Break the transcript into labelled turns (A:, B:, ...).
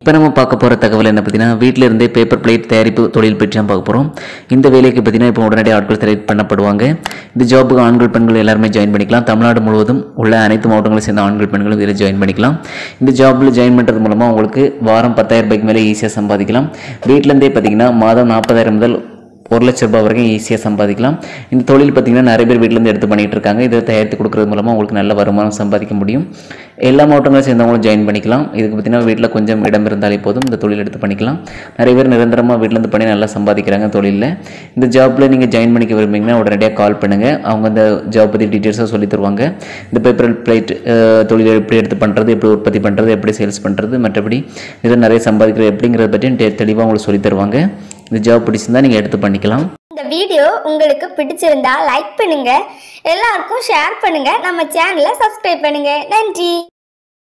A: இப்போ நம்ம பார்க்க போகிற தகவல் என்ன பார்த்தீங்கன்னா வீட்டில் இருந்தே பேப்பர் பிளேட் தயாரிப்பு தொழில் பற்றி தான் பார்க்க போகிறோம் இந்த வேலைக்கு பார்த்தீங்கன்னா இப்போ உடனடி ஆட்கள் செலக்ட் பண்ணப்படுவாங்க இந்த ஜாபுக்கு ஆண்கள் பெண்கள் எல்லாருமே ஜாயின் பண்ணிக்கலாம் தமிழ்நாடு முழுவதும் உள்ள அனைத்து மாவட்டங்களை சேர்ந்த ஆண்கள் பெண்களும் இதில் ஜாயின் பண்ணிக்கலாம் இந்த ஜாப்பில் ஜாயின் பண்ணுறது மூலமாக உங்களுக்கு வாரம் பத்தாயிரம் ரூபாய்க்கு மேலே ஈஸியாக சம்பாதிக்கலாம் வீட்டிலேருந்தே பார்த்தீங்கன்னா மாதம் நாற்பதாயிரம் முதல் ஒரு லட்ச ரூபாய் வரைக்கும் ஈஸியாக சம்பாதிக்கலாம் இந்த தொழில் பார்த்திங்கன்னா நிறைய பேர் வீட்டிலேருந்து எடுத்து பண்ணிகிட்டு இருக்காங்க இதை தயாரித்து கொடுக்குறது மூலமாக உங்களுக்கு நல்ல வருமானம் சம்பாதிக்க முடியும் எல்லா மாவட்டங்களும் சேர்ந்தவங்களும் ஜாயின் பண்ணிக்கலாம் இதுக்கு பார்த்தீங்கன்னா வீட்டில் கொஞ்சம் இடம் இருந்தாலே போதும் இந்த தொழில் எடுத்து பண்ணிக்கலாம் நிறைய பேர் நிரந்தரமாக வீட்டிலேருந்து பண்ணி நல்லா சம்பாதிக்கிறாங்க தொழிலில் இந்த ஜாப்பில் நீங்கள் ஜாயின் பண்ணிக்க விரும்புனீங்கன்னா உடனடியாக கால் பண்ணுங்கள் அவங்க இந்த ஜாப் பற்றி டீட்டெயில்ஸாக சொல்லி தருவாங்க இந்த பேப்பர் பிளேட் தொழில் எப்படி எடுத்து பண்ணுறது எப்படி உற்பத்தி பண்ணுறது எப்படி சேல்ஸ் பண்ணுறது மற்றபடி இதில் நிறைய சம்பாதிக்கிறது எப்படிங்கிறத பற்றி தெ- தெளிவாக உங்களுக்கு சொல்லி தருவாங்க இந்த ஜாப் பிடிச்சிருந்தா நீங்கள் எடுத்து பண்ணிக்கலாம்
B: இந்த வீடியோ உங்களுக்கு பிடிச்சிருந்தா லைக் பண்ணுங்க எல்லாருக்கும் ஷேர் பண்ணுங்க நம்ம சேனலை சப்ஸ்கிரைப் பண்ணுங்க நன்றி